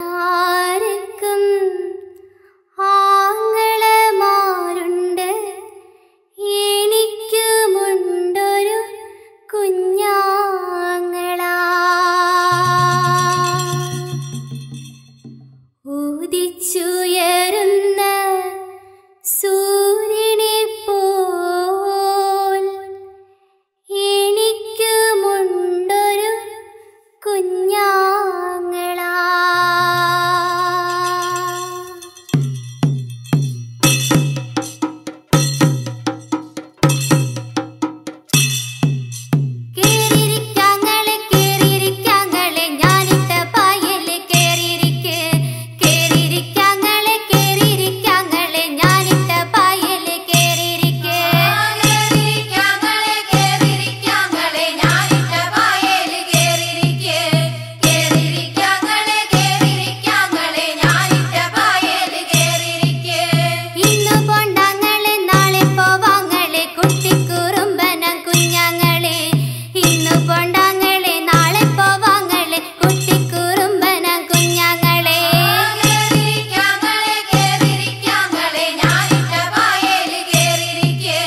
എല്ലാവർക്കും ആങ്ങളമാരുണ്ട് എനിക്കുമുണ്ടൊരു കുഞ്ഞാങ്ങള ഉദിച്ചുയരുന്ന സൂര്യനെ പോൽ എനിക്കുമുണ്ടൊരു കുഞ്ഞാങ്ങള കേറിയിരിക്കാങ്ങളെ കേറിയിരിക്കാങ്ങളെ ഞാനിട്ട പായല് കേറിയിരിക്ക് കേറിയിരിക്കാങ്ങളെ കേറിയിരിക്കാങ്ങളെ ഞാനിട്ട പായല് കേറിയിരിക്ക് കേറിയിരിക്കാങ്ങളെ കേറിയിരിക്കാങ്ങളെ ഞാനിട്ട പായേല് കേറിയിരിക്ക് കേറിയിരിക്കാങ്ങളെ കേറിയിരിക്കാങ്ങളെ ഞാനിട്ട പായേല് കേറിയിരിക്ക് ഇന്നു പോണ്ടാങ്ങളെ നാളെ പോവാങ്ങളെ കുട്ടിക്കുറുമ്പന കുഞ്ഞാങ്ങളെ ഇന്നു പോണ്ടാങ്ങളെ നാളെ പോവാങ്ങളെ കുട്ടിക്കുറുമ്പന കുഞ്ഞാങ്ങളെ കേറിയിരിക്കാങ്ങളെ കേറിയിരിക്കാങ്ങളെ ഞാനിട്ട പായേല് കേറിയിരിക്ക്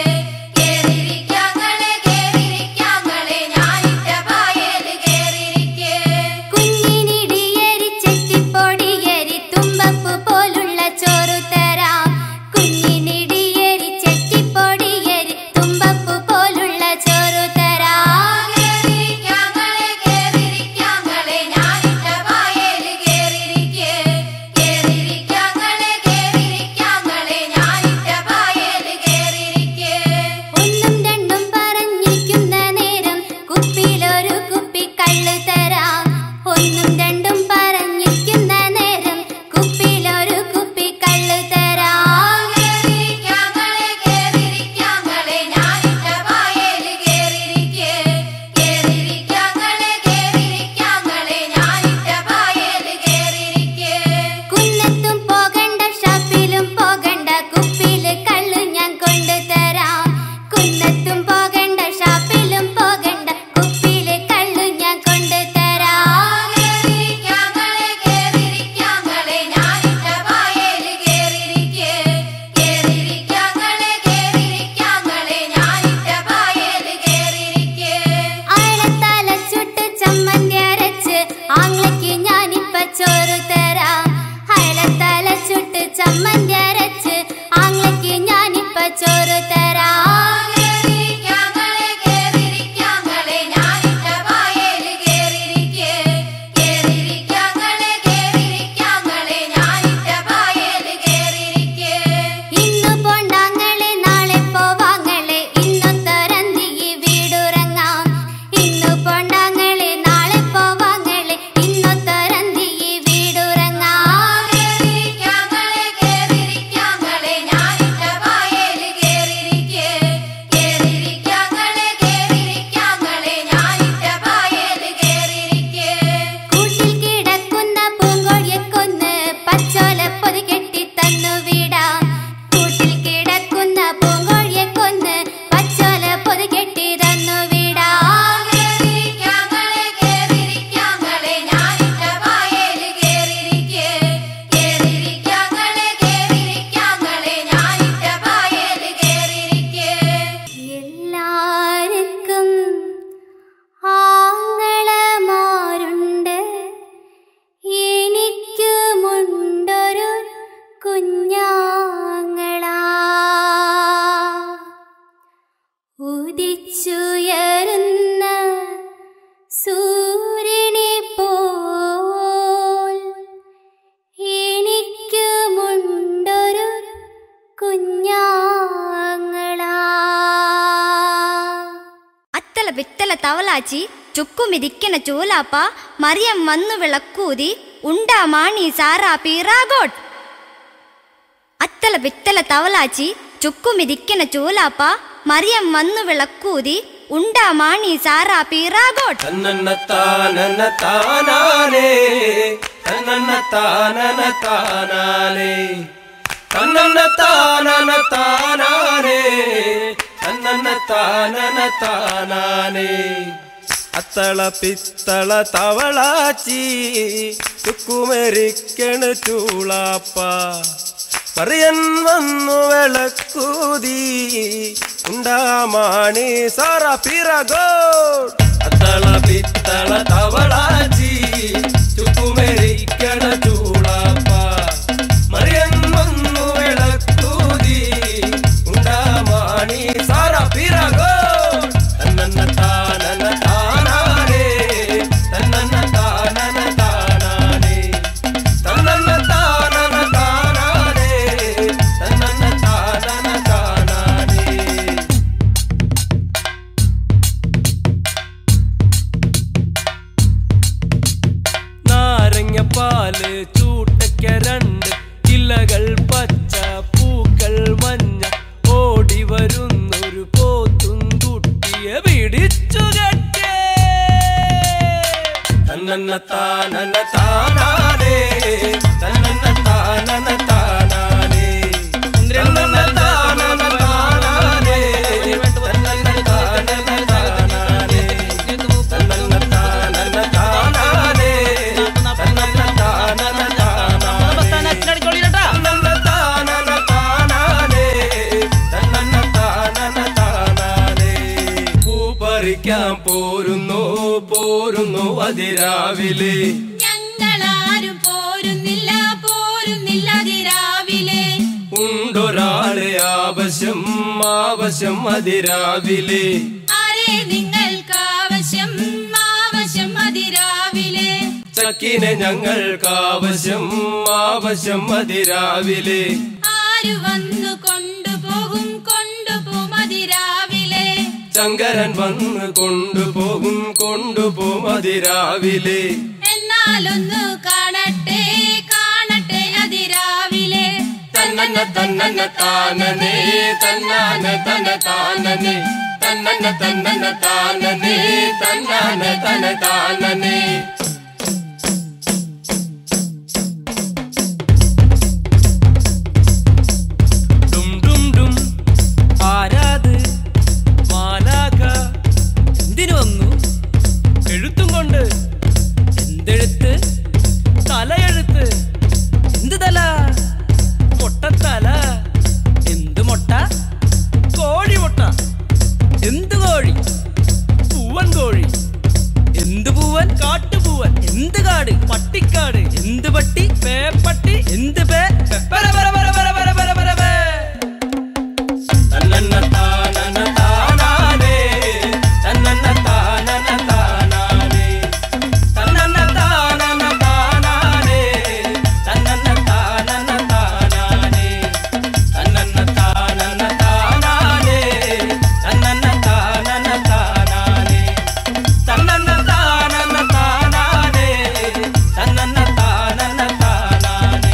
കേറിയിരിക്കാങ്ങളെ കേറിയിരിക്കാങ്ങളെ ഞാനിട്ട പായേല് കേറിയിരിക്ക് കുഞ്ഞിനിടിയേരി ചെത്തിപ്പൊടിയേരി തുമ്പപ്പൂ പോലുള്ള ചോറു തരാം കുഞ്ഞിനിടിയേരി ചെത്തിപ്പൊടിയേരി തുമ്പപ്പൂ പോലുള്ള ചോറു തരാം കേറിയിരിക്കാങ്ങളെ കേറിയിരിക്കാങ്ങളെ ഞാനിട്ട പായേല് കേറിയിരിക്ക് കേറിയിരിക്കാങ്ങളെ കേറിയിരിക്കാങ്ങളെ ഞാനിട്ട പായേല് കേറിയിരിക്ക് ഒന്നും രണ്ടും പറഞ്ഞിരിക്കുന്ന നേരം കുപ്പിയിലൊരു കുപ്പി കള്ളു തരാം ഒന്നും രണ്ടും പറഞ്ഞിരിക്കുന്ന നേരം കുപ്പിയിലൊരു കുപ്പി കള്ളു തരാം കേറിയിരിക്കാങ്ങളെ കേറിയിരിക്കാങ്ങളെ ഞാനിട്ട പായേല് കേറിയിരിക്ക് കേറിയിരിക്കാങ്ങളെ കേറിയിരിക്കാങ്ങളെ ഞാനിട്ട പായേല് കേറിയിരിക്ക് കുന്നത്തും പോകണ്ട ഷാപ്പിലും പോകണ്ട കുപ്പിയില് കള്ളു ഞാൻ കൊണ്ടുതരാം കുന്നത്തും പോകണ്ട ഷാപ്പിലും പോകണ്ട കുപ്പിയില് കള്ളു ഞാൻ കൊണ്ടുതരാം കേറിയിരിക്കാങ്ങളെ കേറിയിരിക്കാങ്ങളെ ഞാനിട്ട പായേല് കേറിയിരിക്ക് കേറിയിരിക്കാങ്ങളെ കേറിയിരിക്കാങ്ങളെ ഞാനിട്ട പായേല് കേറിയിരിക്ക് അയലത്തല ചുട്ട് ചമ്മന്തി അരച്ച് ആങ്ങളയ്ക്ക് ഞാനിപ്പ ചോറ് തരാം അയലത്തല ചുട്ട് ചമ്മന്തി അരച്ച് ആങ്ങളയ്ക്ക് ഞാനിപ്പ ചോറ് തരാം കേറിയിരിക്കാങ്ങളെ കേറിയിരിക്കാങ്ങളെ ഞാനിട്ട പായേല് കേറിയിരിക്ക് കേറിയിരിക്കാങ്ങളെ കേറിയിരിക്കാങ്ങളെ ഞാനിട്ട പായേല് കേറിയിരിക്ക് ഇന്നു പോണ്ടാങ്ങളെ നാളെ പോവാങ്ങളെ ഇന്നൊത്തരന്തി ഈ വീടുറങ്ങാം ഇന്നു പോണ്ടാങ്ങളെ നാളെ പോവാങ്ങളെ ഇന്നൊത്തരന്തി ഈ വീടുറങ്ങാം കേറിയിരിക്കാങ്ങളെ കേറിയിരിക്കാങ്ങളെ ഞാനിട്ട പായേല് കേറിയിരിക്ക് കേറിയിരിക്കാങ്ങളെ കേറിയിരിക്കാങ്ങളെ ഞാനിട്ട പായേല് കേറിയിരിക്ക് കൂട്ടിൽ കിടക്കുന്ന പൂങ്കോഴിയെ കൊന്ന് പച്ചോല പൊതി കെട്ടി തന്നു വിടാം കൂട്ടിൽ കിടക്കുന്ന പൂങ്കോഴിയെ കൊന്ന് പച്ചോല പൊതി കെട്ടി തന്നു വിടാം കേറിയിരിക്കാങ്ങളെ കേറിയിരിക്കാങ്ങളെ ഞാനിട്ട പായേല് കേറിയിരിക്ക് കേറിയിരിക്കാങ്ങളെ കേറിയിരിക്കാങ്ങളെ ഞാനിട്ട പായേല് കേറിയിരിക്ക് എല്ലാവർക്കും ആങ്ങളമാരുണ്ട് എനിക്കുമുണ്ടൊരു കുഞ്ഞാങ്ങള ഉദിച്ചുയരുന്ന സൂര്യനെ പോൽ എനിക്കുമുണ്ടൊരു കുഞ്ഞാങ്ങള അത്തല പിത്തല തവലാച്ചി ചുക്കുമിരിക്കണ ചൂലാപ്പ മറിയം വന്നു വിളക്കൂതി ഉണ്ടാ മാണി സാറാ പീറാഗോട്ട് അത്തല പിത്തല തവലാച്ചി ചുക്കുമിരിക്കണ ചൂലാപ്പ മറിയം വന്നു വിളക്കൂതി ഉണ്ടാ മാണി സാറാ പീറാഗോട്ട് തന്നന്ന താനന താനാനേ തന്നന്ന താനന താനാനേ തന്നന്ന താനന താനാനേ തന്നന്ന താനന താനാനേ അത്തള പിത്തള തവളാച്ചി ചുക്കുമരിക്കണ് ചൂളാപ്പ പറയൻ വന്നു വിളക്കൂതി ഉണ്ടാമാണി സാറ പിറകോ അത്തള പിത്തള തവളാച്ചി ചുക്കുമരിക്കണ ചൂളാപ്പ മറിയൻ വന്നു വിളക്കൂതി ഉണ്ടാമാണി സാറ പിറകോ തന്നന്ന താനന താനാനേ തന്നന്ന താനന താനാനേ തന്നന്ന താനന താനാനേ തന്നന്ന താനന താനാനേ നാരങ്ങപ്പാല് ചൂട്ടയ്ക്ക രണ്ട് ഇലകൾ പച്ച പൂക്കൾ മഞ്ഞ ഓടി വരുന്നൊരു പോത്തും കുട്ടിയെ പിടിച്ചു കെട്ടേ തന്നന്ന താനന താനാനേ തന്നന്ന താനന താനാനേ തന്നന്ന താനന താനാനേ തന്നന്ന താനന താനാനേ തന്നന്ന താനന താനാനേ തന്നന്ന താനന താനാനേ തന്നന്ന താനന താനാനേ തന്നന്ന താനന താനാനേ പൂ പറിക്കാൻ പോരുന്നു പോരുന്നു അതിരാവിലെ ഞങ്ങളാരും പോരുന്നില്ല പോരുന്നില്ല അതിരാവിലെ ഉണ്ടൊരാളെ ആവശ്യം ആവശ്യം അതിരാവിലെ ആരെ നിങ്ങൾക്ക് ആവശ്യം ആവശ്യം അതിരാവിലെ ചക്കിനെ ഞങ്ങൾക്ക് ആവശ്യം ആവശ്യം അതിരാവിലെ ആര് വന്നു കൊണ്ടുപോകും കൊണ്ടുപോകും അതിരാവിലെ ശങ്കരൻ വന്ന് കൊണ്ടുപോകും കൊണ്ടുപോകും അതിരാവിലെ എന്നാലൊന്നു കാണട്ടെ കാണട്ടെ അതിരാവിലെ തന്നന്ന തന്നന്ന താനനേ തന്നാന തന താനനേ തന്നന്ന തന്നന്ന താനനേ തന്നാന തന താനനേ ഡും ഡും ഡും ആരാത് മാലാക എന്തിനു വന്നു എഴുത്തും കൊണ്ട് എന്തെഴുത്ത് തലയെഴുത്ത് എന്ത് തല മുട്ടത്തല എന്ത് മുട്ട കോഴി മുട്ട എന്ത് കോഴി പൂവൻ കോഴി എന്ത് പൂവൻ കാട്ടുപൂവൻ എന്ത് കാട് പട്ടിക്കാട് എന്ത് പട്ടി പേപ്പട്ടി എന്ത് പേ പെപ്പര പര പര പര പര പര പര പേ. തന്നന്ന താനന താനാനേ തന്നന്ന താനന താനാനേ തന്നന്ന താനന താനാനേ തന്നന്ന താനന താനാനേ തന്നന്ന താനന താനാനേ തന്നന്ന താനന താനാനേ തന്നന്ന താനന താനാനേ തന്നന്ന താനന താനാനേ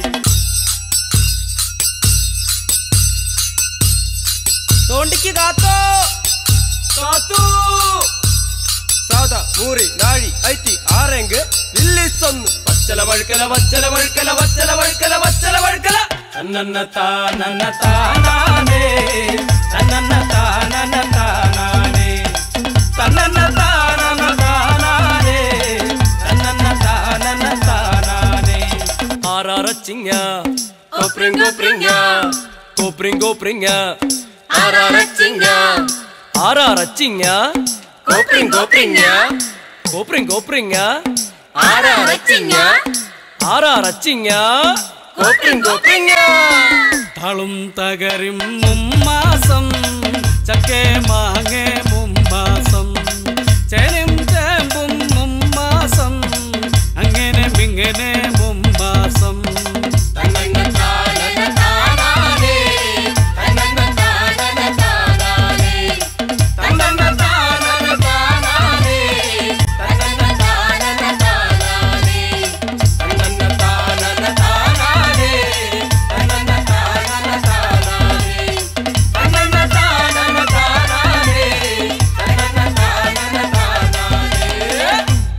തോണ്ടിക്ക് കാത്തോ കാത്തു സാദ മൂറി നാഴി ഐറ്റി ആറെങ്ക് വില്ലിസൊന്നു പച്ചല വഴുക്കല വച്ചല വഴുക്കല വച്ചല വഴുക്കല വച്ചല വഴുക്കല തന്നന്ന താനന്ന താനാനേ തന്നന്ന താനന്ന താനാനേ തന്നന്ന താനന്ന താനാനേ തന്നന്ന താനന്ന താനാനേ ആറാറച്ചിങ്ങ കോപ്രിങ് കോപ്രിങ്ങ കോപ്രിങ് കോപ്രിങ്ങ ആറാറച്ചിങ്ങ ആറാറച്ചിങ്ങ കോപ്രിങ് കോപ്രിങ്ങ കോപ്രിങ് കോപ്രിങ്ങ ആറാറച്ചിങ്ങ ആറാറച്ചിങ്ങ കോപ്രിങ് കോപ്രിങ്ങ താളും തകരും മുമ്മാസം ചക്കേ മാങ്ങേ മുമ്മാസം ചേനും ചേമ്പും മുമ്മാസം അങ്ങനെ ഇങ്ങനെ മുമ്മാസം തന്നന്ന താനന താനാനേ തന്നന്ന താനന താനാനേ തന്നന്ന താനന താനാനേ തന്നന്ന താനന താനാനേ തന്നന്ന താനന താനാനേ തന്നന്ന താനന താനാനേ തന്നന്ന താനന താനാനേ തന്നന്ന താനന താനാനേ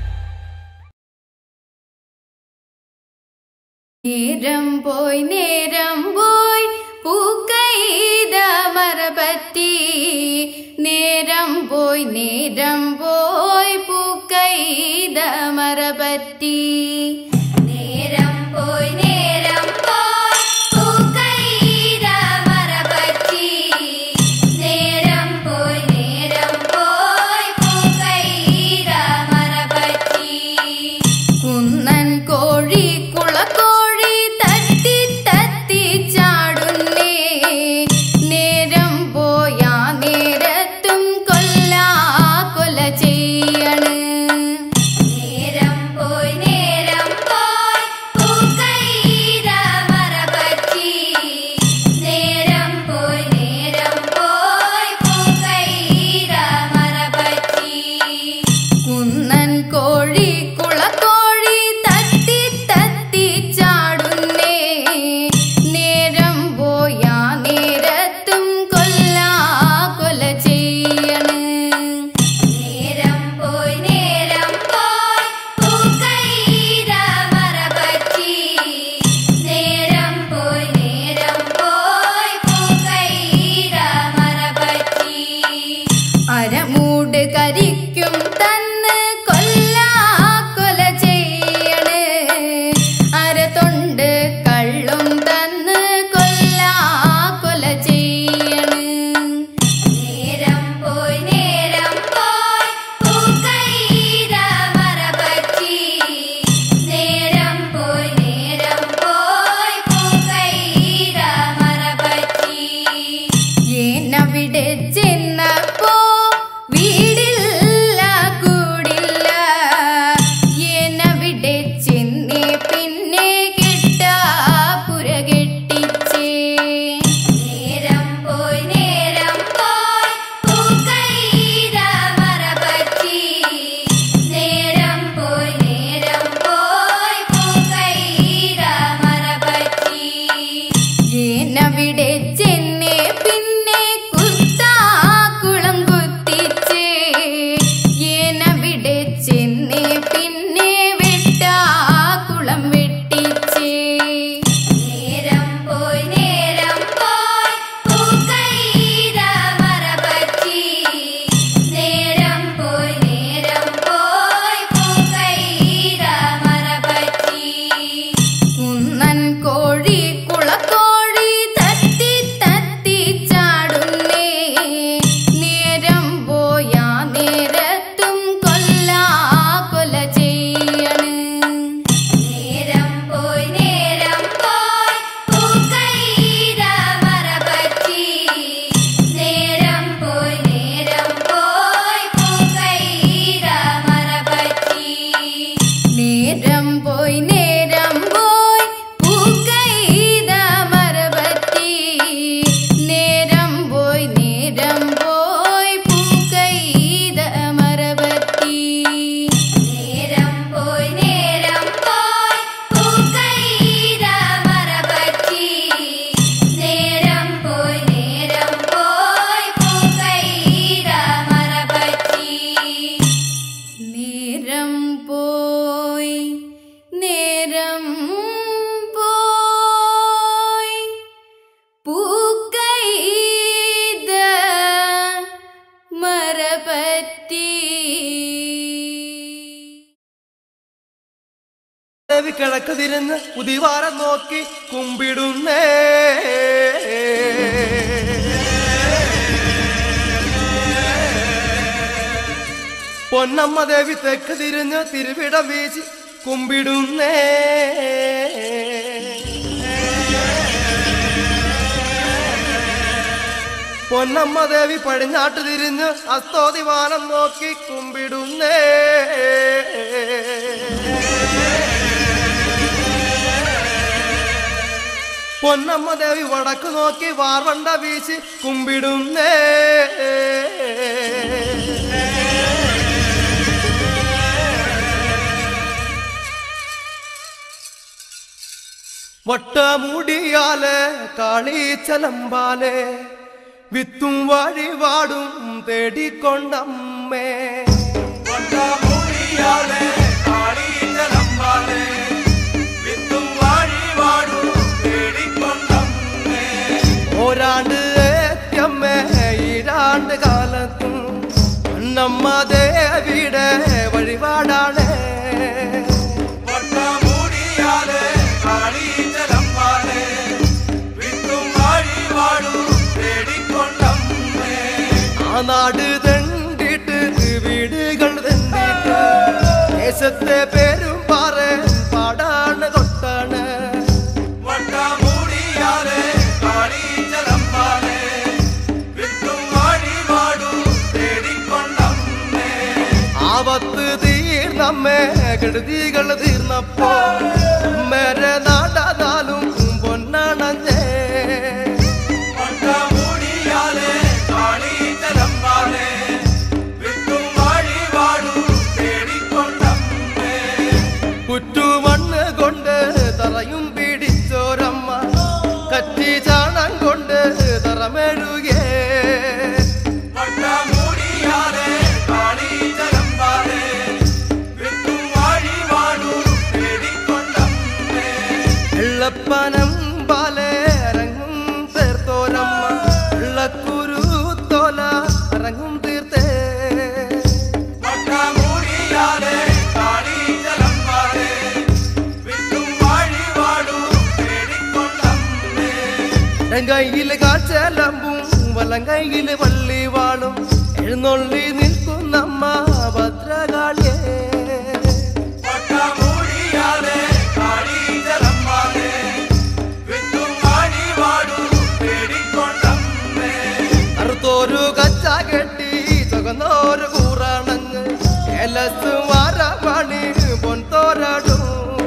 നേരം പോയി നേരം പോയി പൂക്കൈത മറപറ്റി നേരം പോയി നേരം പോയി പറ്റി നേരം പോയി നേരം പോയി പൂക്കൈത മറ പറ്റി നേരം പോയി നേരം പോയി പൂക്കൈത മറ പറ്റി കുന്നൻ കോഴി കുളക്കോഴി തട്ടി തട്ടി ചാടുന്നേ നേരം പോയാ നേരത്തും കൊല്ലാ കൊല ചെയ്യണ് നേരം പോയി നേരം പോയി പൂക്കൈത മറ പറ്റി നേരം പോയി നേരം പോയി പൂക്കൈത മറ പറ്റി കുന്നൻ കോഴി കുളക്കോഴി തട്ടി തട്ടി ചാടുന്നേ നേരം പോയാ നേരത്തും കൊല്ലാ കൊല ചെയ്യണ് നേരം പോയി നേരം പോയി പൂക്കൈത മറ പറ്റി നേരം പോയി നേരം പോയി പൂക്കൈത മറ പറ്റി അരമൂട് കരിക്കും തന്ന് കൊല്ലാ കൊല ചെയ്യണ് അരതൊണ്ട് കള്ളും തന്ന് കൊല്ലാ കൊല ചെയ്യണ് നേരം പോയി നേരം പോയി പൂക്കൈത മറ പറ്റി നേരം പോയി നേരം പോയി പൂക്കൈത മറ പറ്റി ഏനവിടെ ചെന്നപ്പോ വീടില്ല കൂടില്ല ഏനവിടെ ചെന്നേ പിന്നെ കിട്ടാ പുര കെട്ടിച്ചേ നേരം പോയി നേരം പോയി പൂക്കൈത മറ പറ്റി നേരം പോയി നേരം പോയി പൂക്കൈത മറ പറ്റി ഏനവിടെ ചെന്നേ പിന്നെ കുത്താ കുളം കുത്തിച്ചേ ഏനവിടെ ചെന്നേ പിന്നെ വെട്ടാ കുളം വെട്ടിച്ചേ നേരം പോയി നേരം പോയി പൂക്കൈത മറ പറ്റി നേരം പോയി നേരം പോയി പൂക്കൈത മറ പറ്റി കുന്നൻ കോഴി കുളക്കോഴി തട്ടി തട്ടി ചാടുന്നേ നേരം പോയാ നേരത്തും കൊല്ലാ കൊല ചെയ്യണ് നേരം പോയി നേരം പോയി പൂക്കൈത മറ പറ്റി നേരം പോയി നേരം പോയി പൂക്കൈത മറ പറ്റി നേരം പോയി നേരം പോയി പൂക്കൈത മറ പറ്റി നേരം പോയി നേരം പോയി പൂക്കൈത മറ പറ്റി നേരം പോയി നേരം പോയി പൂക്കൈത മറ പറ്റി നേരം പോയി നേരം പോയി പൂക്കൈത മറ പറ്റി നേരം പോയി നേരം പോയി പൂക്കൈത മറപറ്റി ദേവി കിഴക്ക് തിരിഞ്ഞ് ഉദിവാരം നോക്കി കുമ്പിടുന്നേ പൊന്നമ്മ ദേവി തെക്ക് തിരിഞ്ഞ് തിരുവിടം വീശി കുമ്പിടുന്നേ പൊന്നമ്മ ദേവി പടിഞ്ഞാട്ട് തിരിഞ്ഞ് അസ്തോതിവാനം നോക്കി കുമ്പിടുന്നേ പൊന്നമ്മ ദേവി വടക്ക് നോക്കി വാർവണ്ട വീശി കുമ്പിടുന്നേ വട്ടമുടിയാലെ കാളീച്ചലമ്പാലെ വിത്തും വഴിപാടും തേടിക്കൊണ്ടമ്മേ വട്ടമുടിയാലെ കാളീച്ചലമ്പാലെ വിത്തും വഴിപാടും തേടിക്കൊണ്ടമ്മേ ഓരാണ്ട് ഏത്യമ്മേ ഈരാണ്ട് കാലത്തും അന്നമ്മ ദേവിയുടെ വഴിപാടാണ് നാട് തെണ്ടിട്ട് വീടുകൾ തെണ്ടിട്ട് ദേശത്തെ പേരും പാറൻ പാടാണ് കൊട്ടാണ് വട്ടമൂടിയാലെ കാളീച്ചലമ്പാലെ വിത്തും വഴിപാടും തേടിക്കൊണ്ടമ്മേ ആപത്ത് തീർന്നമ്മേ കെടുതികൾ തീർന്നപ്പോ മേരെ നാടാതാലും പൊന്നാണഞ്ഞേ വട്ടമൂടിയാലെ കാളീച്ചലമ്പാലെ വിത്തും വഴിപാടും തേടിക്കൊണ്ടമ്മേ കുറ്റുമണ്ണ് കൊണ്ട് തറയും പിടിച്ചോരമ്മ കറ്റി ചാണം കൊണ്ട് തറമെഴുകേ വട്ടമൂടിയാലെ കാളീച്ചലമ്പാലെ വിത്തും വഴിപാടും തേടിക്കൊണ്ടമ്മേ വെള്ളപ്പനം പാലെ ഇറങ്ങും തീർത്തോരമ്മ വെള്ളക്കുരു തോല ഇറങ്ങും തീർത്തേ വട്ടമൂടിയാലെ കാളീച്ചലമ്പാലെ വിത്തും വഴിപാടും തേടിക്കൊണ്ടമ്മേ കയ്യിൽ കാച്ചലമ്പും വലം കയ്യിൽ വള്ളി വാളും എഴുന്നള്ളി നിൽക്കുന്നമ്മ ഭദ്രകാളിയേ വട്ടമൂടിയാലെ കാളീച്ചലമ്പാലെ വിത്തും വഴിപാടും തേടിക്കൊണ്ടമ്മേ അറുത്തോരു കച്ച കെട്ടി ചുകന്നോരു കൂറാണങ്ങ് എലസ് വാരമണി പൊൻതോരാടും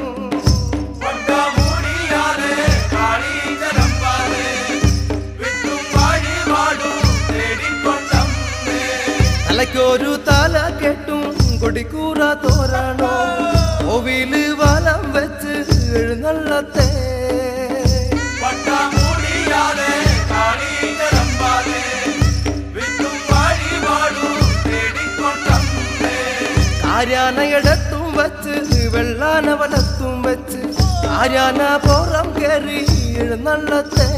വട്ടമൂടിയാലെ കാളീച്ചലമ്പാലെ വിത്തും വഴിപാടും തേടിക്കൊണ്ടമ്മേ തലയ്ക്കൊരു തല കെട്ടും കൊടിക്കൂറ തോരണോ കോവില് വലം വെച്ച് എഴുന്നള്ളത്തെ വട്ടമൂടിയാലെ കാളീച്ചലമ്പാലെ വിത്തും വഴിപാടും തേടിക്കൊണ്ടമ്മേ ആര്യാനയിടത്തും വെച്ച് വെള്ളാന വലത്തും വെച്ച് ആര്യാന പുറം കയറി എഴുന്നള്ളത്തെ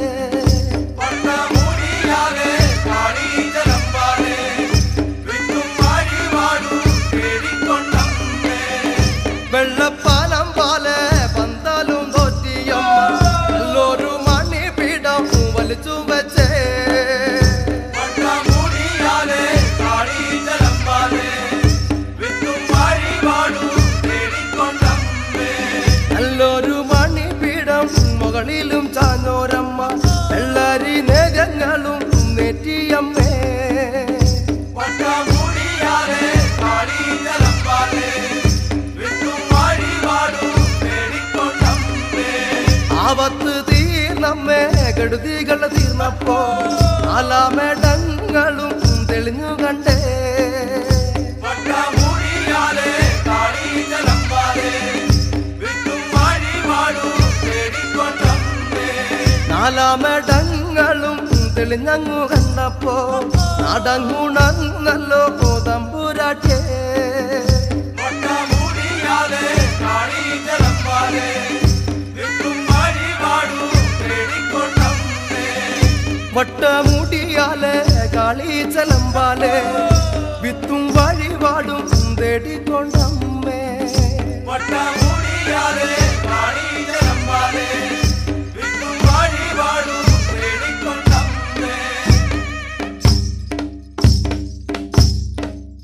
വട്ടമൂടിയാലെ കാളീച്ചലമ്പാലെ വിത്തും വഴിപാടും തേടിക്കൊണ്ടമ്മേ വെള്ളപ്പാലം പാലെ പന്താലും തോറ്റിയമ്മ നല്ലൊരു മണിപീഠം വലിച്ചു വെച്ചേ വട്ടമൂടിയാലെ കാളീച്ചലമ്പാലെ വിത്തും വഴിപാടും തേടിക്കൊണ്ടമ്മേ നല്ലൊരു മണിപീഠം മുകളിലും ചാഞ്ഞോരമ്മ വെള്ളരി നേരങ്ങളും നെറ്റിയമ്മേ വട്ടമൂടിയാലെ കാളീച്ചലമ്പാലെ വിത്തും വഴിപാടും തേടിക്കൊണ്ടമ്മേ ആപത്ത് തീർന്നമ്മേ കെടുതികൾ തീർന്നപ്പോ നാലാമേടങ്ങളും തെളിഞ്ഞു കണ്ടേ വട്ടമൂടിയാലെ കാളീച്ചലമ്പാലെ വിത്തും വഴിപാടും തേടിക്കൊണ്ടമ്മേ നാലാമേടങ്ങളും തെളിഞ്ഞങ്ങു കണ്ടപ്പോ നടങ്ങുണങ്ങല്ലോ തമ്പുരാട്ടേ വട്ടമൂടിയാലെ കാളീച്ചലമ്പാലെ വിത്തും വഴിപാടും തേടിക്കൊണ്ടമ്മേ വട്ടമുടിയാലെ കാളീച്ചലമ്പാലെ വിത്തും വഴിപാടും തേടിക്കൊണ്ടമ്മേ വട്ടമൂടിയാലെ കാളീച്ചലമ്പാലെ വിത്തും വഴിപാടും തേടിക്കൊണ്ടമ്മേ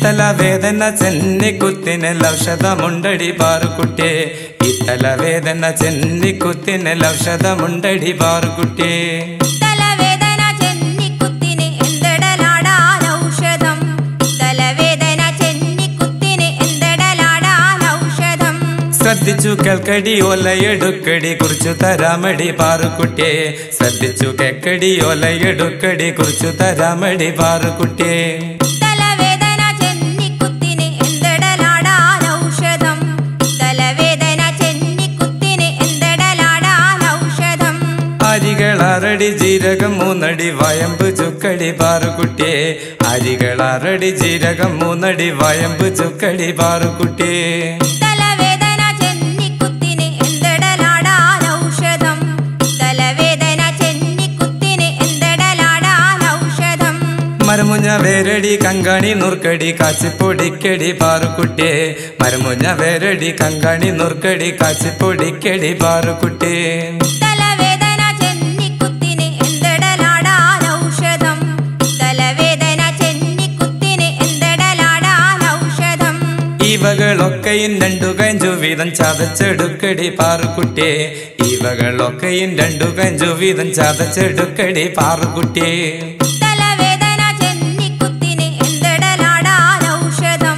ഇത്തല വേദന ചെന്നിക്കുത്തിന് ഔഷധമുണ്ടടി പാറുകുട്ടിയെ ഇത്തല വേദന ചെന്നിക്കുത്തിന് ഔഷധമുണ്ടടി പാറുകുട്ടിയെ തലവേദന ചെന്നിക്കുത്തിന് എന്തിടലാടാൻ ഔഷധം തലവേദന ചെന്നിക്കുത്തിന് എന്തിടലാടാൻ ഔഷധം ശ്രദ്ധിച്ചു കേൾക്കടി ഒലയെടുക്കടി കുറിച്ചു തരാമടി പാറുകുട്ടിയെ ശ്രദ്ധിച്ചു കേക്കടി ഒലയെടുക്കടി കുറിച്ചു തരാമടി പാറുകുട്ടിയെ തലവേദന ചെന്നിക്കുത്തിന് എന്തിടലാടാൻ ഔഷധം തലവേദന ചെന്നിക്കുത്തിന് എന്തിടലാടാൻ ഔഷധം അരികളാറടി ജീരകം മൂന്നടി വയമ്പ് ചുക്കടി പാറുകുട്ടിയെ അരികളാറടി ജീരകം മൂന്നടി വയമ്പ് ചുക്കടി പാറുകുട്ടിയെ തലവേദന ചെന്നിക്കുത്തിന് എന്തിടലാടാൻ ഔഷധം തലവേദന ചെന്നിക്കുത്തിന് എന്തിടലാടാൻ ഔഷധം മരമുഞ്ഞ വേരടി കങ്കാണി നുർക്കടി കാച്ചിപ്പൊടിക്കടി പാറുകുട്ടിയെ മരമുഞ്ഞ വേരടി കങ്കാണി നുർക്കടി കാച്ചിപ്പൊടിക്കടി പാറുകുട്ടിയെ തലവേദന ചെന്നിക്കുത്തിന് എന്തിടലാടാൻ ഔഷധം തലവേദന ചെന്നിക്കുത്തിന് എന്തിടലാടാൻ ഔഷധം ഇവകളൊക്കെയും രണ്ടു കഞ്ചു വീതം ചതച്ചെടുക്കടി പാറുകുട്ടിയെ ഇവകളൊക്കെയും രണ്ടു കഞ്ചു വീതം ചതച്ചെടുക്കടി പാറുകുട്ടിയെ തലവേദന ചെന്നിക്കുത്തിന് എന്തിടലാടാൻ ഔഷധം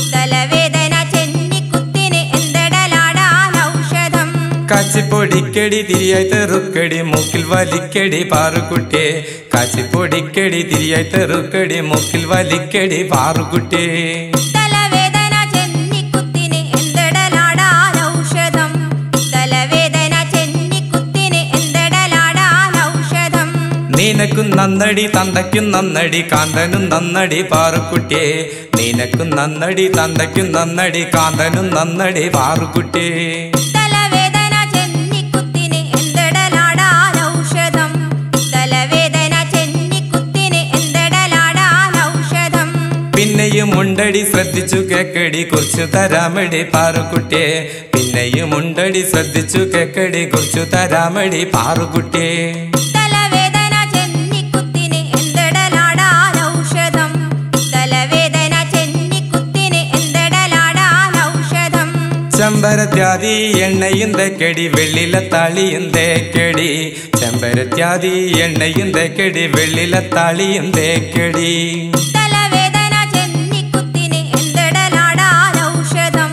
തലവേദന ചെന്നിക്കുത്തിന് എന്തിടലാടാൻ ഔഷധം കാച്ചിപ്പൊടിക്കടി തിരിയായി തെറുക്കടി മൂക്കിൽ വലിക്കടി പാറുകുട്ടിയെ കാച്ചിപ്പൊടിക്കടി തിരിയായി തെറുക്കടി മൂക്കിൽ വലിക്കടി പാറുകുട്ടിയെ തലവേദന ചെന്നിക്കുത്തിന് എന്തിടലാടാൻ ഔഷധം തലവേദന ചെന്നിക്കുത്തിന് എന്തിടലാടാൻ ഔഷധം നിനക്കും നന്നടി തന്തയ്ക്കും നന്നടി കാന്തനും നന്നടി പാറുക്കുട്ടിയെ നിനക്കും നന്നടി തന്തയ്ക്കും നന്നടി കാന്തനും നന്നടി പാറുക്കുട്ടിയെ തലവേദന ചെന്നിക്കുത്തിന് എന്തിടലാടാൻ ഔഷധം തലവേദന ചെന്നിക്കുത്തിന് എന്തിടലാടാൻ ഔഷധം പിന്നെയും ഉണ്ടടി ശ്രദ്ധിച്ചു കേക്കടി കുറിച്ചു തരാമടി പാറുക്കുട്ടിയെ പിന്നെയും ഉണ്ടടി ശ്രദ്ധിച്ചു കേക്കടി കുറിച്ചു തരാമടി പാറുക്കുട്ടിയെ തലവേദന ചെന്നിക്കുത്തിന് എന്തിടലാടാൻ ഔഷധം തലവേദന ചെന്നിക്കുത്തിന് എന്തിടലാടാൻ ഔഷധം ചെമ്പരത്യാദി എണ്ണയും തേക്കടി വെള്ളില താളിയും തേക്കടി ചെമ്പരത്യാദി എണ്ണയും തേക്കടി വെള്ളില താളിയും തേക്കടി തലവേദന ചെന്നിക്കുത്തിന് എന്തിടലാടാൻ ഔഷധം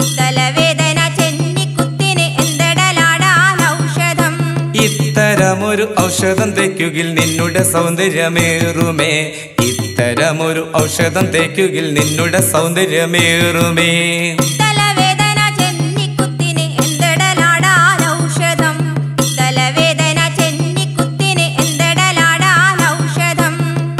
തലവേദന ചെന്നിക്കുത്തിന് എന്തിടലാടാൻ ഔഷധം ഇത്തരമൊരു ഔഷധം തേക്കുകിൽ നിന്നുടെ സൗന്ദര്യമേറുമേ ഇത്തരമൊരു ഔഷധം തേക്കുകിൽ നിന്നുടെ സൗന്ദര്യമേറുമേ തലവേദന ചെന്നിക്കുത്തിന് എന്തിടലാടാൻ ഔഷധം തലവേദന ചെന്നിക്കുത്തിന് എന്തിടലാടാൻ ഔഷധം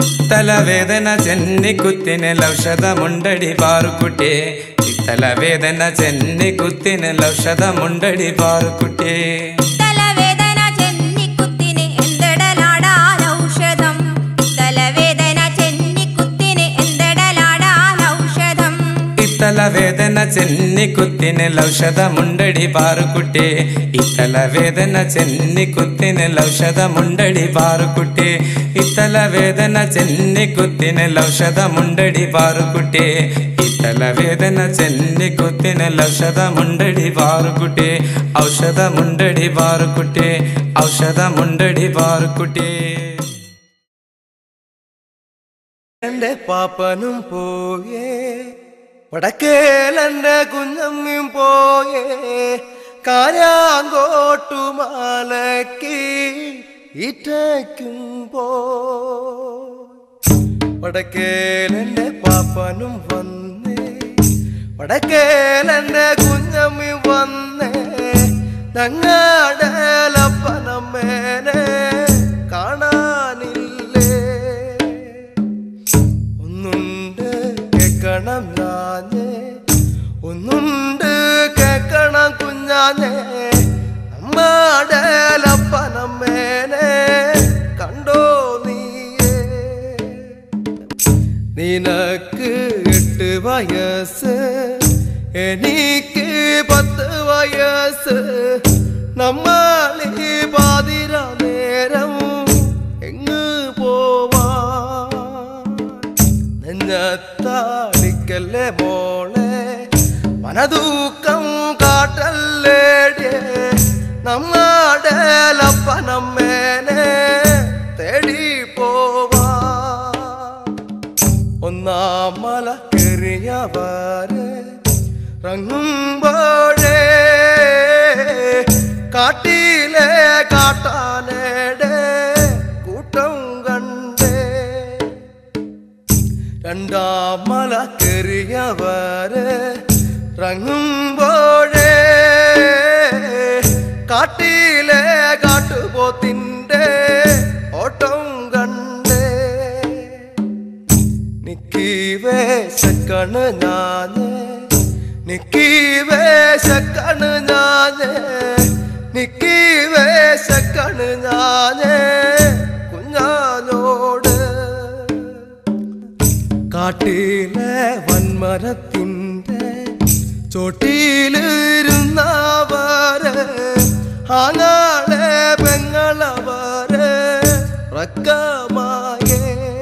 തലവേദന ചെന്നിക്കുത്തിന് ഔഷധമുണ്ടടി പാറുക്കുട്ടിയെ തലവേദന ചെന്നിക്കുത്തിന് ഔഷധമുണ്ടടി പാറുക്കുട്ടിയെ തലവേദന ചെന്നിക്കുത്തിന് എന്തിടലാടാൻ ഔഷധം തലവേദന ചെന്നിക്കുത്തിന് എന്തിടലാടാൻ ഔഷധം ഇത്തലവേദന ചെന്നിക്കുത്തിന് ഔഷധമുണ്ടടി പാറുക്കുട്ടി ഇത്തലവേദന ചെന്നിക്കുത്തിന് ഔഷധമുണ്ടടി പാറുക്കുട്ടി ഇത്തലവേദന ചെന്നിക്കുത്തിന് ഔഷധമുണ്ടടി പാറുക്കുട്ടി ഇത്തലവേദന ചെന്നിക്കുത്തിന് ഔഷധമുണ്ടടി പാറുക്കുട്ടി ഔഷധമുണ്ടടി പാറുക്കുട്ടി ഔഷധമുണ്ടടി പാറുക്കുട്ടി എന്റെ പാപ്പനും പോയേ വടക്കേലെന്റെ കുഞ്ഞമ്മിയും പോയേ കാരാങ്കോട്ടുമാലക്ക് ഇറ്റയ്ക്കും പോ വടക്കേലെന്റെ പാപ്പനും വന്നേ വടക്കേലെന്റെ കുഞ്ഞമ്മിയും വന്നേ ഞങ്ങടലപ്പനമ്മേനെ കാണാനില്ലേ ഒന്നുണ്ട് കേക്കണം ഞാഞ്ഞേ ഒന്നുണ്ട് കേക്കണം കുഞ്ഞാഞ്ഞേ അമ്മാടലപ്പനമ്മേനെ കണ്ടോ നീയേ നിനക്ക് എട്ട് വയസ്സ് എനിക്ക് പത്ത് വയസ്സ് നമ്മളീ പാതിര നേരം എങ്ങ് പോവാ നെഞ്ഞത്താടി ചെറിയവരെ റങ്ങുമ്പോഴേ കാട്ടിലെ കാട്ടാനയുടെ കൂട്ടം കണ്ടേ രണ്ടാം മല കയറിയവരെ റങ്ങുമ്പോഴേ കാട്ടിലെ കാട്ടുപോത്തിന്റെ ഓട്ടം കണ്ടേ നിക്കി വേശക്കണ് ഞാന് നിക്കി വേശക്കണ് ഞാന് നിക്കി വേശക്കണ് ഞാന് കുഞ്ഞാനോട് കാട്ടിലെ വൻമരത്തിൻ്റെ ചോട്ടിലിരുന്നവര് ആങ്ങളെ പെങ്ങളവര് റക്കമായേ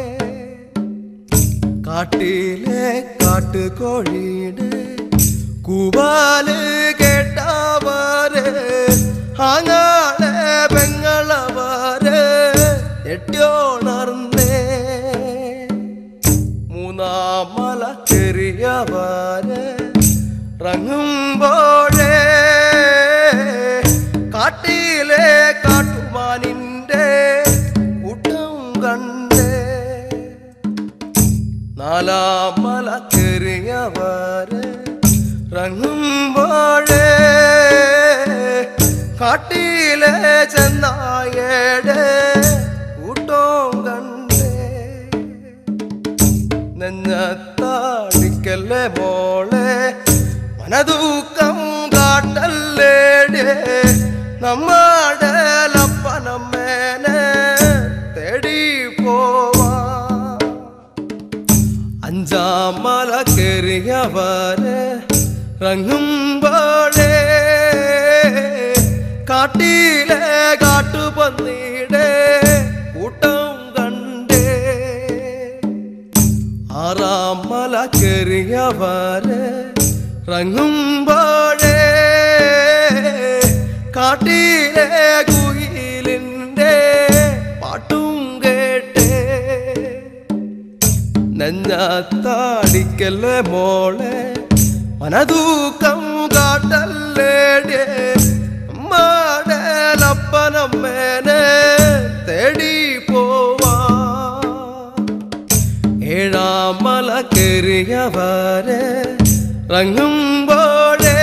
കാട്ടിലെ കാട്ടുകോഴിയുടെ കൂവാല് കേട്ടവര് ആങ്ങളെ പെങ്ങളവര് എട്ടിയോണർന്നേ മൂന്നാം മല ചെറിയവര് റങ്ങുമ്പോഴേ കാട്ടിലെ കാട്ടുമാനിന്റെ കൂട്ടം കണ്ടേ നാലാം മല ചെറിയവര് റങ്ങുമ്പോഴേ കാട്ടിലെ ചെന്നായയുടെ കൂട്ടം കണ്ടേ നെഞ്ഞത്താടിക്കല്ലേ മോളെ മനദൂക്കം കാട്ടല്ലേടേ നമ്മടെ ലപ്പനമ്മേനെ തേടി പോവാ അഞ്ചാം മല കയറിയവരെ റങ്ങുമ്പോഴേ കാട്ടിലെ കാട്ടുപന്നിയുടെ കൂട്ടം കണ്ടേ ആറാം മല കയറിയവരെ റങ്ങുമ്പോഴേ കാട്ടിലെ കുയിലിൻ്റെ പാട്ടും കേട്ടേ നെഞ്ഞത്താടിക്കല്ലേ മോളെ മനദൂക്കം കാട്ടല്ലേടേ മാടലപ്പനമ്മേനെ തേടി പോവാ ഏഴാം മല കയറിയവരെ റങ്ങുമ്പോഴേ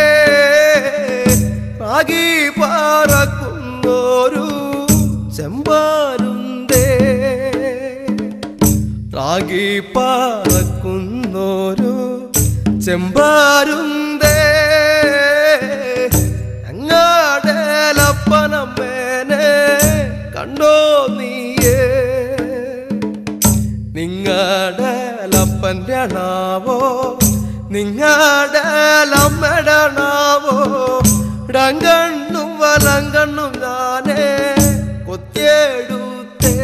റാഗി പാറക്കുന്നൊരു ചെമ്പാരുന്തേ റാഗി പാറക്കുന്നൊരു ചെമ്പാരുന്തേ അങ്ങാടലപ്പനമ്മേനെ കണ്ടോ നീയേ നിങ്ങളുടെ ലപ്പൻ്റെ അണാവോ നിങ്ങളുടെ ലമ്മയുടെ അണാവോ ഡങ്കണ്ണും വലങ്കണ്ണും ഞാനേ കൊത്തിയെടുത്തേ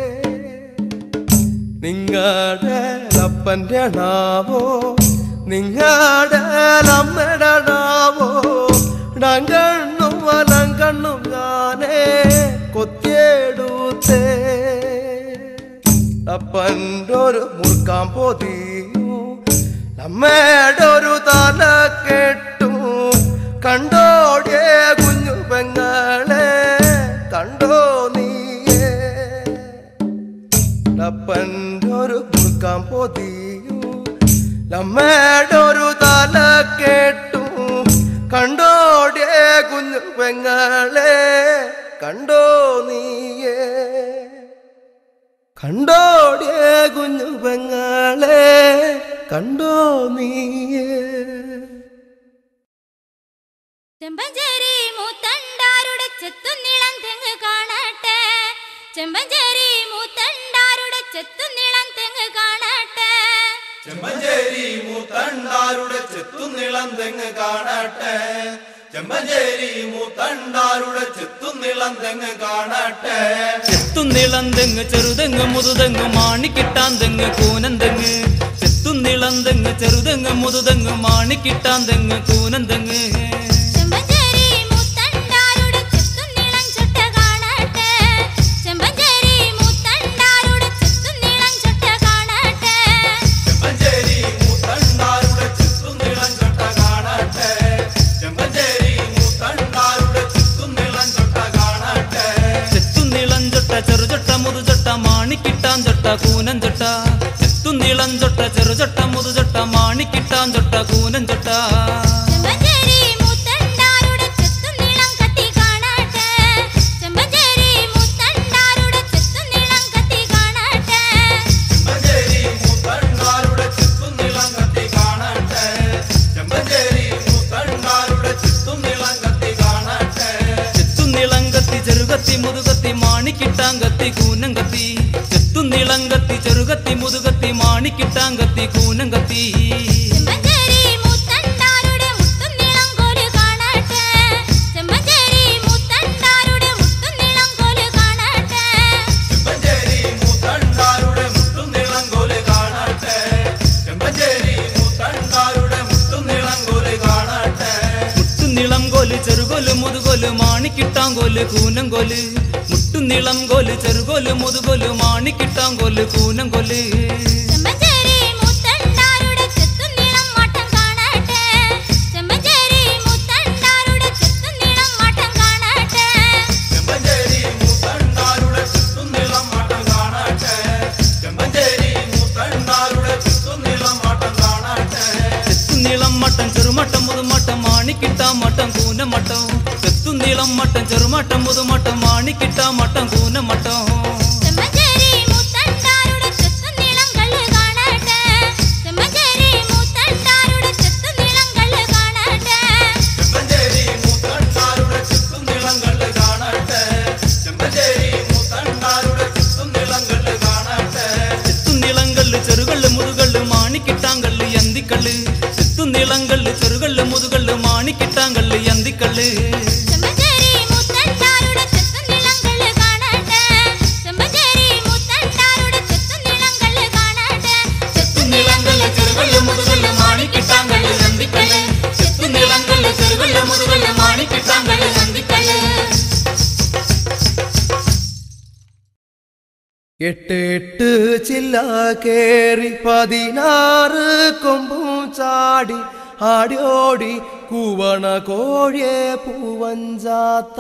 നിങ്ങളുടെ ലപ്പൻ്റെ അണാവോ നിങ്ങളുടെ ലമ്മയുടെ അണാവോ ഡങ്കണ്ണും വലങ്കണ്ണും ഞാനേ കൊത്തിയെടുത്തേ അപ്പൻ്റെ ഒരു മുറുക്കാൻ പൊതിയു നമ്മയുടെ ഒരു തല കെട്ടു കണ്ടോടിയേ കുഞ്ഞു പെങ്ങളെ കണ്ടോ നീയേ അപ്പൻ്റെ ഒരു മുറുക്കാൻ പൊതിയു നമ്മയുടെ ഒരു തല കെട്ടു കണ്ടോടിയേ കുഞ്ഞു പെങ്ങളെ കണ്ടോ നീയേ കണ്ടോടിയ കുഞ്ഞു പെങ്ങളെ കണ്ടോ നീയേ ചെമ്പഞ്ചേരി മൂത്തണ്ടാരുടെ ചെത്തുനിളം തെങ്ങ് കാണട്ടെ ചെമ്പഞ്ചേരി മൂത്തണ്ടാരുടെ ചെത്തുനിളം തെങ്ങ് കാണട്ടെ ചെമ്പഞ്ചേരി മൂത്തണ്ടാരുടെ ചെത്തുനിളം തെങ്ങ് കാണട്ടെ ചെമ്പഞ്ചേരി മൂത്തണ്ടാരുടെ ചെത്തുനിളം തെങ്ങ് കാണട്ടെ ചെത്തുന്നിളം തെങ്ങ് ചെറുതെങ്ങ് മുതുതെങ്ങ് മാണിക്കിട്ടാൻ തെങ്ങ് കൂനൻ തെങ്ങ് ചെത്തുന്നിളം തെങ്ങ് ചെറുതെങ്ങ് മുതുതെങ്ങ് മാണിക്കിട്ടാൻ തെങ്ങ് കൂനൻ തെങ്ങ് ചെമ്പഞ്ചേരി മൂത്തണ്ടാരുടെ ചെത്തുനിളം ചൊട്ട കാണട്ടെ ചെമ്പഞ്ചേരി മൂത്തണ്ടാരുടെ ചെത്തുനിളം ചൊട്ട കാണട്ടെ ചെമ്പഞ്ചേരി മൂത്തണ്ടാരുടെ കൂനം ചൊട്ട ചെത്തുന്നിളം ചൊട്ട ചെറുചൊട്ട മുതുചൊട്ട മാണിക്കിട്ടാൻ ചൊട്ട കൂനം ചൊട്ട ചെമ്പഞ്ചേരി മൂത്തണ്ടാരുടെ ചെത്തുനീളം കത്തി കാണട്ടെ ചെമ്പഞ്ചേരി മൂത്തണ്ടാരുടെ ചെത്തുനീളം കത്തി കാണട്ടെ ചെമ്പഞ്ചേരി മൂത്തണ്ടാരുടെ ചെത്തുനിളം കത്തി കാണട്ടെ ചെമ്പഞ്ചേരി മൂത്തണ്ടാരുടെ ചെത്തുനിളം കത്തി കാണട്ടെ ചെത്തുന്നിളം കത്തി ചെറുകത്തി മുതുകത്തി മാണിക്കിട്ടാൻ കത്തി കൂനം കത്തി ചെത്തുന്നിളം കത്തി ചെറുകത്തി മുതുകത്തി മാണിക്കിട്ടാൻ കത്തി കൂനം കത്തി ചെമ്പഞ്ചേരി മൂത്തണ്ടാരുടെ മുത്തുനീളം കോല് കാണട്ടെ ചെമ്പഞ്ചേരി മൂത്തണ്ടാരുടെ മുത്തുനീളം കോല് കാണട്ടെ ചെമ്പഞ്ചേരി മൂത്തണ്ടാരുടെ മുത്തുനിളം കോല് കാണട്ടെ ചെമ്പഞ്ചേരി മൂത്തണ്ടാരുടെ മുത്തുനിളം കോല് കാണട്ടെ മുട്ടുനിളം കോല് ചെറുകോല് മുതുകോല് മാണിക്കിട്ടാൻ കോല് കൂനം കോല് മുട്ടുനിളം കോല് ചെറുകോല് മുതുകോല് മാണിക്കിട്ടാൻ കോല് കൂനം കോല് ചെമ്പഞ്ചേരി മൂത്തണ്ടാരുടെ ചെത്തുനീളം മാട്ടം കാണട്ടെ ചെമ്പഞ്ചേരി മൂത്തണ്ടാരുടെ ചെത്തുനീളം മാട്ടം കാണട്ടെ ചെമ്പഞ്ചേരി മൂത്തണ്ടാരുടെ ചെത്തുനിളം മാട്ടം കാണട്ടെ ചെമ്പഞ്ചേരി മൂത്തണ്ടാരുടെ ചെത്തുനിളം മാട്ടം കാണട്ടെ ചെത്തുനീളം മട്ടം ചെറുമട്ടം മുതുമട്ടം മാണിക്കിട്ടാൻ മട്ടം കൂനം മട്ടം ചെത്തുനീളം മട്ടം ചെറുമട്ടം മുതുമട്ടം മാണിക്കിട്ടാൻ മട്ടം കൂനം മട്ടം ചെമ്പഞ്ചേരി മൂത്തണ്ടാരുടെ ചെത്തുനീളം കള്ള് കാണട്ടെ ചെമ്പഞ്ചേരി മൂത്തണ്ടാരുടെ ചെത്തുനീളം കള്ള് കാണട്ടെ ചെമ്പഞ്ചേരി മൂത്തണ്ടാരുടെ ചെത്തുനിളം കള്ള് കാണട്ടെ ചെമ്പഞ്ചേരി മൂത്തണ്ടാരുടെ ചെത്തുനിളം കള്ള് കാണട്ടെ ചെത്തുനിളങ്കല്ല് ചെറുകള്ള് മുതുകള്ള് മാണിക്കിട്ടാങ്കള്ള് യന്തിക്കള്ള് ചെത്തുനിളങ്കള്ള് ചെറുകള്ള് മുതുകള്ള് മാണിക്കിട്ടാങ്കള്ള് യന്തിക്കള്ള് ചെമ്പഞ്ചേരി മൂത്തണ്ടാരുടെ ചെത്തുനീളം കള്ള് കാണട്ടെ ചെമ്പഞ്ചേരി മൂത്തണ്ടാരുടെ ചെത്തുനീളം കള്ള് കാണട്ടെ ചെത്തുനിളങ്കള്ള് ചെറുകള്ള് മുതുകള്ള് മാണിക്കിട്ടാങ്കള്ള് യന്തിക്കള്ള് ചെത്തുനിളങ്കള്ള് ചെറുകള്ള് മുതുകള്ള് മാണിക്കിട്ടാങ്കള്ള് യന്തിക്കള്ള് എട്ട് എട്ട് ചില്ല കേറി പതിനാറ് കൊമ്പും ചാടി ആടിയോടി കൂവണ കോഴിയെ പൂവഞ്ചാത്ത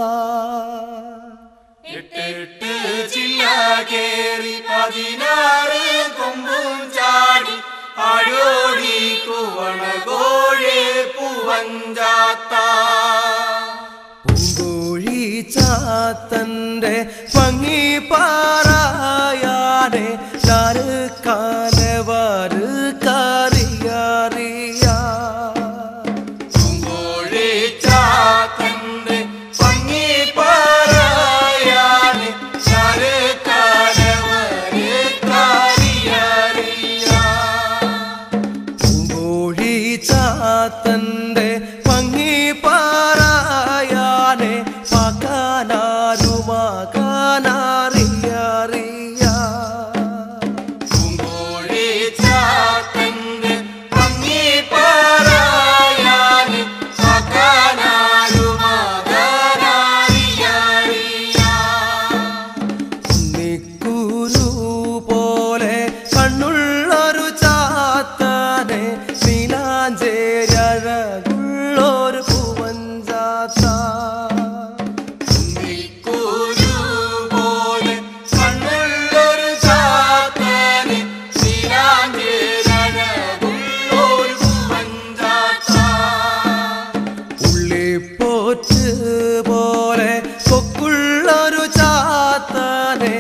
എട്ടെട്ട് ചില്ല കേറി പതിനാറ് കൊമ്പും ചാടി ആഴോടി കൂവണ കോഴി പൂവഞ്ചാത്ത പൂങ്കോഴി ചാത്തന്റെ ഭംഗി പാറായാനെ നാല് കാലവാറ് കറിയറിയാ കോഴി ചാത്തന്റെ ഭംഗി പറയാന് ചാര് കാലവര് കാരിയറിയാ പൂങ്കോഴി ചാത്തന്റെ ഭംഗി പാറായാനെ പാക്കാനാരുമാകാനറിയറിയാ പൂങ്കോഴി ചാത്തന്റെ ഭംഗി പറയാന് സകാനാരുമാകാനറിയറിയാ ഉണ്ണിക്കുരു പോലെ കണ്ണുള്ളൊരു ചാത്താനെ നീലാഞ്ചേരഴകുള്ളൊരു പൂവഞ്ചാത്ത കുരു പോലെ കണ്ണുള്ളൊരു ചാത്തന് ശിലാഞ്ചേരഴകുള്ളൊരു പൂവഞ്ചാത്ത. ഉള്ളിപ്പോറ്റ് പോലെ കൊക്കുള്ളൊരു ചാത്താനെ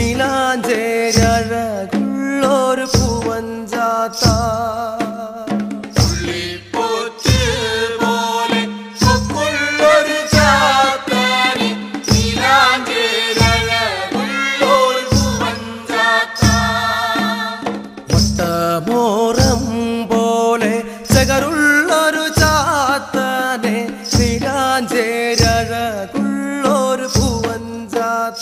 നീലാഞ്ചേരഴകുള്ളൊരു പൂവഞ്ചാത്ത പുള്ളിപ്പോറ്റ് പോലെ കൊക്കുള്ളൊരു ചാത്തന് ശിലാഞ്ചേരഴകുള്ളൊരു പൂവഞ്ചാത്ത. വട്ടമോറം പോലെ ചകരുള്ളൊരു ചാത്തനെ നീലാഞ്ചേരഴകുള്ളൊരു പൂവഞ്ചാത്ത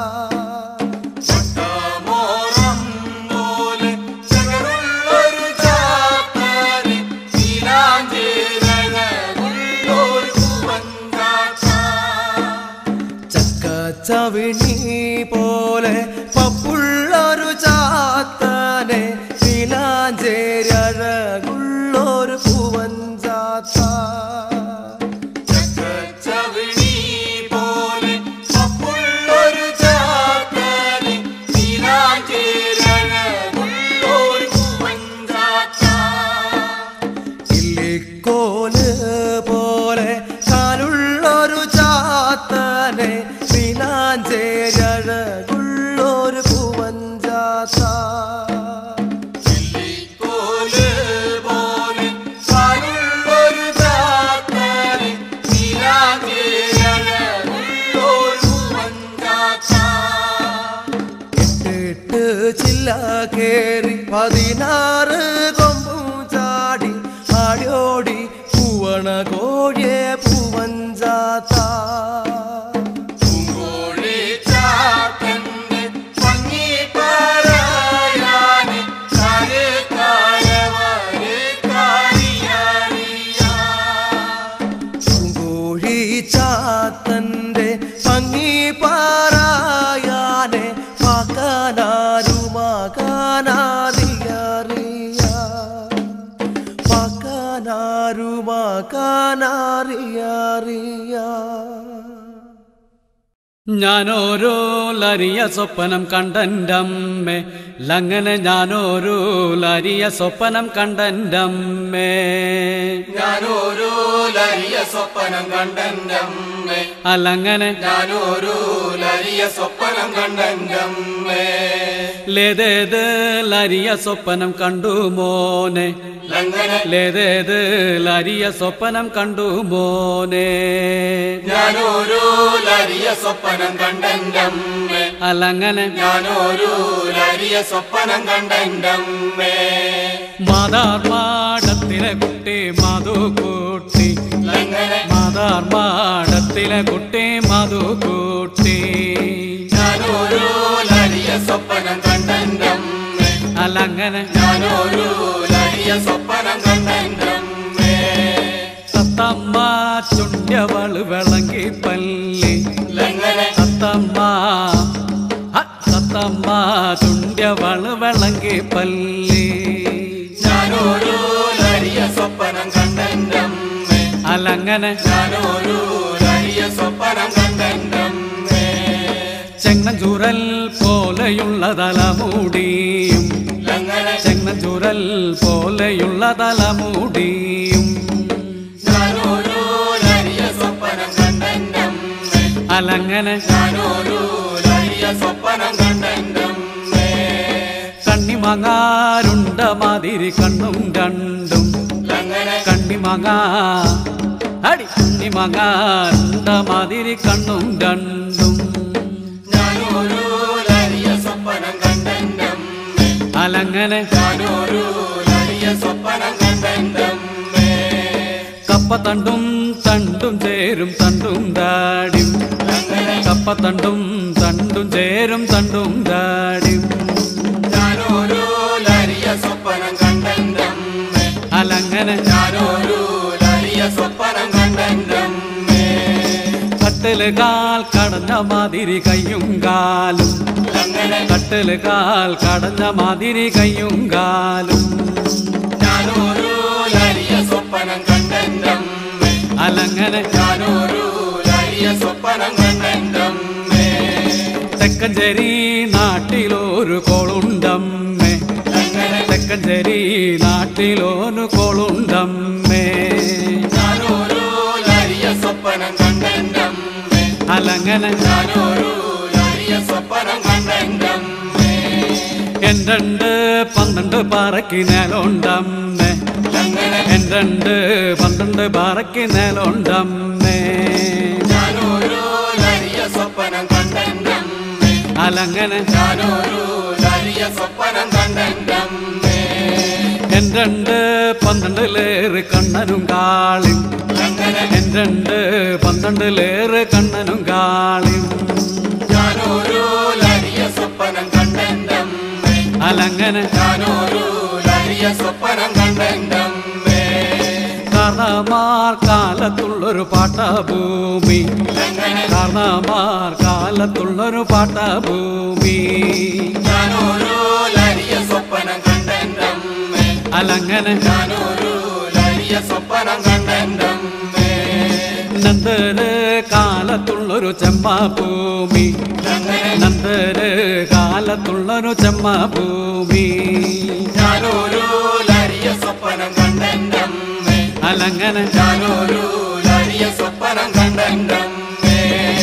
മോറം പോലെ ചകരുള്ളൊരു ചാത്തന് ശിലാഞ്ചേരഴകുള്ളൊരു പൂവഞ്ചാത്ത. ചക്ക ചവിണി പോലെ പപ്പുള്ളൊരു ചാത്തനെ നീലാഞ്ചേരഴകുള്ളൊരു പൂവഞ്ചാത്ത ചവിണി പോലെ അപ്പുള്ളൊരു ചാത്തന് ശിലാഞ്ചേരഴകുള്ളൊരു എട്ട് ചില്ല കേറി പതിനാറ് കൊമ്പും ചാടി ആടിയോടി പൂവണ കോഴിയെ പൂവഞ്ചാത്ത പൂങ്കോഴി ചാത്തന്റെ ഭംഗി പറയാന് കാല് കാലവാല് കാലിയാറിയാ പൂങ്കോഴി ചാത്തന്റെ ഭംഗി പാറായാനെ പാക്കാനാരുമാകാനാറിയറിയ പാക്കാനാരുമാകാനാറിയറിയ ഞാനോരോ ലരിയ സ്വപ്നം കണ്ടൻ്റമ്മേ ലങ്ങനെ ഞാനോരോ ലരിയ സ്വപ്നം കണ്ടൻ്റമ്മേ ഞാനോരോ ലരിയ സ്വപ്നം കണ്ടെൻ്റമ്മേ അല്ലങ്ങനെ ഞാനോരോ ലരിയ സ്വപ്നം കണ്ടെൻ്റമ്മേ ലേതേത് ലരിയ സ്വപ്നം കണ്ടു മോനെ ലങ്ങനെ ലേതേത് ലരിയ സ്വപ്നം കണ്ടു മോനെ ഞാനോരോ ലരിയ സ്വപ്നം കണ്ടെൻ്റമ്മേ അല്ലങ്ങനെ ഞാനോരോ ലരിയ സ്വപ്നം കണ്ടെൻ്റമ്മേ മാതാർമാടത്തിലെ കുട്ടി മധുകൂട്ടി ലങ്ങനെ മാതാർമാടത്തിലെ കുട്ടി മധുകൂട്ടി ഞാനോരോ ലരിയ സ്വപ്നം കണ്ടെൻ്റമ്മേ അല്ലങ്ങനെ ഞാനോരോ ലരിയ സ്വപ്നം കണ്ടെൻ്റമ്മേ തത്തമ്മ ചുണ്ട്യവള് വിളങ്ങി പല്ലി ലങ്ങനെ തത്തമ്മ ഹ, തത്തമ്മ ചുണ്ട്യവള് വിളങ്ങി പല്ലി ഞാനോരോ ലരിയ സ്വപ്നം കണ്ടെൻ്റമ്മേ അല്ലങ്ങനെ ഞാനോരോ ലരിയ സ്വപ്നം കണ്ടെൻ്റമ്മേ ചെങ്ങഞ്ചുരൽ പോലെയുള്ള തലമുടിയും ലങ്ങനെ ചെങ്ങഞ്ചുരൽ പോലെയുള്ള തലമുടിയും ഞാനോരോ ലരിയ സ്വപ്നം കണ്ടെൻ്റമ്മേ അലങ്ങനെ ഞാനോരോ ലരിയ സ്വപ്നം കണ്ടെൻ്റമ്മേ കണ്ണിമങ്ങാരുണ്ട മാതിരി കണ്ണും രണ്ടും ലങ്ങനെ കണ്ണിമങ്ങ അടി കണ്ണിമങ്ങാരുണ്ട മാതിരി കണ്ണും രണ്ടും ഞാനോരോ ലരിയ സ്വപ്നം കണ്ടെൻ്റമ്മേ അലങ്ങനെ ഞാനോരോ ലരിയ സ്വപ്നം കണ്ടെൻ്റമ്മേ കപ്പത്തണ്ടും തണ്ടും ചേരും തണ്ടും താടിയും ലങ്ങനെ കപ്പത്തണ്ടും തണ്ടും ചേരും തണ്ടും താടിയും ഞാനോരോ ലരിയ സ്വപ്നം കണ്ടെൻ്റമ്മേ അലങ്ങനെ ഞാനോരോ ലരിയ സ്വപ്നം കണ്ടെൻ്റമ്മേ കട്ടില് കാൽ കടഞ്ഞ മാതിരി കയ്യും കാലും ലങ്ങനെ കട്ടില് കാൽ കടഞ്ഞ മാതിരി കയ്യും കാലും ഞാനോരോ ലരിയ സ്വപ്നം കണ്ടെൻ്റമ്മേ അലങ്ങനെ ഞാനോരോ ലരിയ സ്വപ്നം കണ്ടെൻ്റമ്മേ തെക്കഞ്ചേരി നാട്ടിലൊരു കോളുണ്ടമ്മേ ലങ്ങനെ തെക്കഞ്ചേരി നാട്ടിലൊരു കോളുണ്ടമ്മേ ഞാനോരോ ലരിയ സ്വപ്നം കണ്ടെൻ്റമ്മേ അലങ്ങനെ ഞാനോരോ ലരിയ സ്വപ്നം കണ്ടെൻ്റമ്മേ എന്തണ്ട് പന്ത്രണ്ട് പാറയ്ക്ക് നേലുണ്ടമ്മേ ലങ്ങനെ എന്തണ്ട് പന്ത്രണ്ട് പാറയ്ക്ക് നേലുണ്ടമ്മേ ഞാനോരോ ലരിയ സ്വപ്നം കണ്ടെൻ്റമ്മേ അലങ്ങനെ ഞാനോരോ ലരിയ സ്വപ്നം കണ്ടെൻ്റമ്മേ എന്തണ്ട് പന്ത്രണ്ടിലേറ് കണ്ണനും കാളിയും ലങ്ങനെ എന്തണ്ട് പന്ത്രണ്ടിലേറ് കണ്ണനും കാളിയും ഞാനോരോ ലരിയ സ്വപ്നം കണ്ടെൻ്റമ്മേ അലങ്ങനെ ഞാനോരോ ലരിയ സ്വപ്നം കണ്ടെൻ്റമ്മേ കാരണമാർ കാലത്തുള്ളൊരു പാട്ടഭൂമി ലങ്ങനെ കാരണമാർ കാലത്തുള്ളൊരു പാട്ടഭൂമി ഞാനോരോ ലരിയ സ്വപ്നം കണ്ടെൻ്റമ്മേ അലങ്ങനെ ഞാനോരോ ലരിയ സ്വപ്നം കണ്ടെൻ്റമ്മേ നന്ദര് കാലത്തുള്ളൊരു ചെമ്മഭൂമി ലങ്ങനെ നന്ദര് കാലത്തുള്ളൊരു ചെമ്മഭൂമി ഞാനോരോ ലരിയ സ്വപ്നം കണ്ടെൻ്റമ്മേ അലങ്ങനെ ഞാനോരോ ലരിയ സ്വപ്നം കണ്ടെൻ്റമ്മേ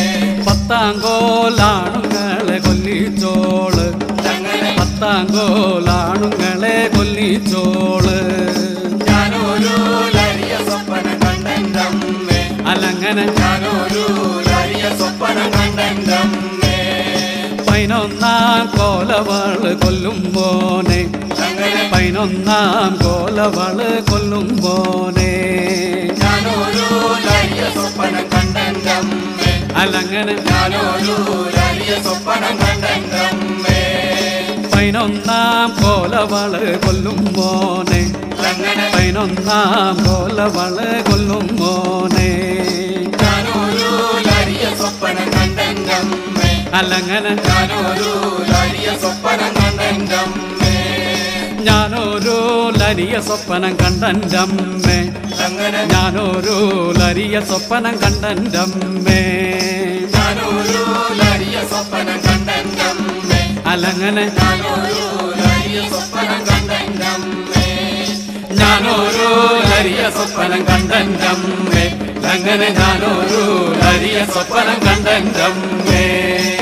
പത്താങ്കോലാണുങ്ങളെ കൊല്ലിച്ചോള് ലങ്ങനെ പത്താങ്കോലാണുങ്ങളെ കൊല്ലിച്ചോള് ഞാനോരോ ലരിയ സ്വപ്നം കണ്ടെൻ്റമ്മേ അലങ്ങനെ ഞാനോരോ ലരിയ സ്വപ്നം കണ്ടെൻ്റമ്മേ പതിനൊന്ന് പൈനൊന്നാം കോലവള് കൊല്ലുമ്പോനെ പൈനൊന്നാം കോലവള് കൊല്ലുമ്പോനെ ഞാനൊരു ലരിയ സ്വപ്നം കണ്ടെന്തമ്മേ അല്ലങ്ങനെ ഞാനൊരു ലരിയ സ്വപ്നം കണ്ടെന്തമ്മേ പൈനൊന്നാം കോലവള് കൊല്ലുമ്പോനെ അങ്ങനെ പൈനൊന്നാം കോലവള് കൊല്ലുമ്പോനെ ഞാനൊരു ലരിയ സ്വപ്നം കണ്ടെന്തമ്മേ അല്ലങ്ങനെ ഞാനൊരു ലരിയ സ്വപ്നം കണ്ടെന്തമ്മേ ഞാനൊരു ലരിയ സ്വപ്നം കണ്ടൻ്റമ്മേ അങ്ങനെ ഞാനൊരു ലരിയ സ്വപ്നം കണ്ടൻ്റമ്മേ ഞാനൊരു ലരിയ സ്വപ്നം കണ്ടെന്തമ്മേ അല്ലങ്ങനെ ഞാനൊരു ലരിയ സ്വപ്നം കണ്ടെന്തമ്മേ ഞാനൊരു ലരിയ സ്വപ്നം കണ്ടൻ്റമ്മേ അങ്ങനെ ഞാനൊരു ലരിയ സ്വപ്നം കണ്ടൻ്റമ്മേ